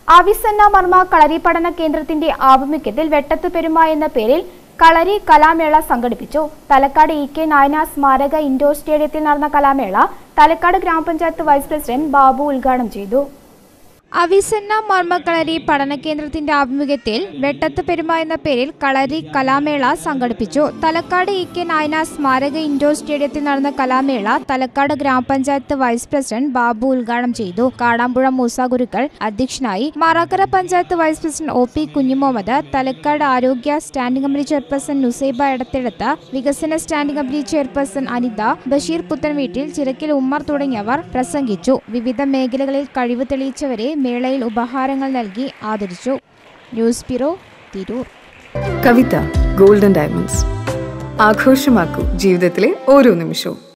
അവിസന്ന മർമ്മ കളരി പഠന കേന്ദ്രത്തിന്റെ ആഭിമുഖ്യത്തിൽ വെട്ടത്ത് പെരുമ എന്ന പേരിൽ കളരി കലാമേള സംഘടിപ്പിച്ചു തലക്കാട് ഇ കെ നായന സ്മാരക ഇൻഡോർ സ്റ്റേഡിയത്തിൽ നടന്ന കലാമേള തലക്കാട് ഗ്രാമപഞ്ചായത്ത് വൈസ് പ്രസിഡന്റ് ബാബു ഉദ്ഘാടനം ചെയ്തു അവിസന്ന മർമ്മക്കളരി പഠന കേന്ദ്രത്തിന്റെ ആഭിമുഖ്യത്തിൽ വെട്ടത്ത് പെരുമ എന്ന പേരിൽ കളരി കലാമേള സംഘടിപ്പിച്ചു തലക്കാട് ഇ കെ നായന സ്മാരക ഇൻഡോർ സ്റ്റേഡിയത്തിൽ നടന്ന കലാമേള തലക്കാട് ഗ്രാമപഞ്ചായത്ത് വൈസ് പ്രസിഡന്റ് ബാബു ഉദ്ഘാടനം ചെയ്തു കാടാമ്പുഴ മൂസ ഗുരുക്കൾ അധ്യക്ഷനായി Marakkara panchayat vice president O P Kunjumuhammed Thalakkad ആരോഗ്യ standing committee chairperson Nusaiba Edathedath വികസന standing committee chairperson Anitha Basheer Puthanveettil Chirakkil Ummer തുടങ്ങിയവർ പ്രസംഗിച്ചു വിവിധ മേഖലകളിൽ കഴിവ് തെളിയിച്ചവരെ മേളയിൽ ഉപഹാരങ്ങൾ നൽകി ആദരിച്ചു news bureau Tirur Kavitha golden diamonds ആഘോഷമാക്കൂ ജീവിതത്തിലെ ഓരോ നിമിഷവും